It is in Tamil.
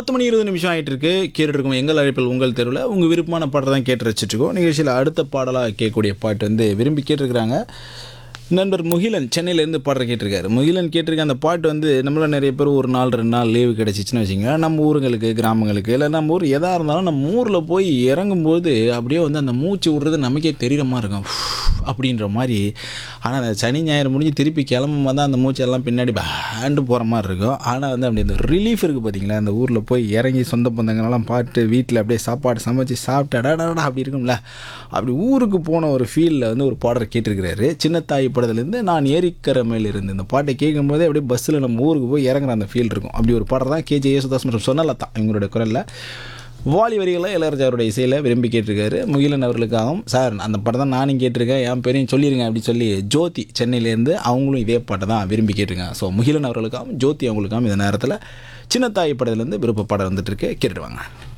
பத்து மணி இருபது நிமிஷம் ஆகிட்டு இருக்கு கேட்டுட்டு இருக்கோம் எங்கள் அழைப்பில் உங்கள் தெருவில் உங்கள் விருப்பமான பாட்டை தான் கேட்டு ரசிச்சுட்டு இருக்கோம் நிகழ்ச்சியில் அடுத்த பாடலாக கேட்கக்கூடிய பாட்டு வந்து விரும்பி கேட்டிருக்கிறாங்க நண்பர் முகிலன் சென்னையிலேருந்து பாடுற கேட்டிருக்காரு முகிலன் கேட்டிருக்க அந்த பாட்டு வந்து நம்மள நிறைய பேர் ஒரு நாள் ரெண்டு நாள் லீவு கிடச்சிச்சின்னு வச்சுங்க நம்ம ஊருங்களுக்கு கிராமங்களுக்கு இல்லை நம்ம ஊர் எதாக இருந்தாலும் நம்ம ஊரில் போய் இறங்கும்போது அப்படியே வந்து அந்த மூச்சு விடுறது நமக்கே தெரிகிற மாதிரி இருக்கும் அப்படின்ற மாதிரி ஆனால் அந்த சனி ஞாயிறு முடிஞ்சு திருப்பி கிளம்பும் போது தான் அந்த மூச்செல்லாம் பின்னாடி பேண்டு போகிற மாதிரி இருக்கும் ஆனால் வந்து அப்படி அந்த ரிலீஃப் இருக்குது பார்த்தீங்களா அந்த ஊரில் போய் இறங்கி சொந்த பந்தங்களெல்லாம் பாட்டு வீட்டில் அப்படியே சாப்பாடு சமைச்சு சாப்பிட்டு அடாடா அப்படி இருக்கும்ல அப்படி ஊருக்கு போன ஒரு ஃபீலில் வந்து ஒரு பாடல் கேட்டிருக்கிறாரு சின்ன தாய் படத்துலேருந்து நான் ஏரிக்கரை மேல் இருந்து இந்த பாட்டை கேட்கும்போதே அப்படியே பஸ்ஸில் நம்ம ஊருக்கு போய் இறங்குற அந்த ஃபீல் இருக்கும் அப்படி ஒரு பாடல் தான் கேஜே யேசுதாஸ் மற்றும் சொன்னலா தான் இவங்களுடைய குரலில் வாலி வரிகளை இளையராஜாவுடைய இசையில் விரும்பி கேட்டிருக்காரு முகிலன் அவர்களுக்காகவும் சார் அந்த படம் தான் நானும் கேட்டிருக்கேன் என் பேரையும் சொல்லிடுங்க அப்படி சொல்லி ஜோதி சென்னையிலேருந்து அவங்களும் இதே பாட்டை தான் விரும்பி கேட்டிருக்காங்க ஸோ முகிலன் அவர்களுக்காகவும் ஜோதி அவங்களுக்காகவும் இந்த நேரத்தில் சின்னத்தாய் படத்துலேருந்து விருப்ப பாடம் வந்துட்டு இருக்கு கேட்டுட்டு வாங்க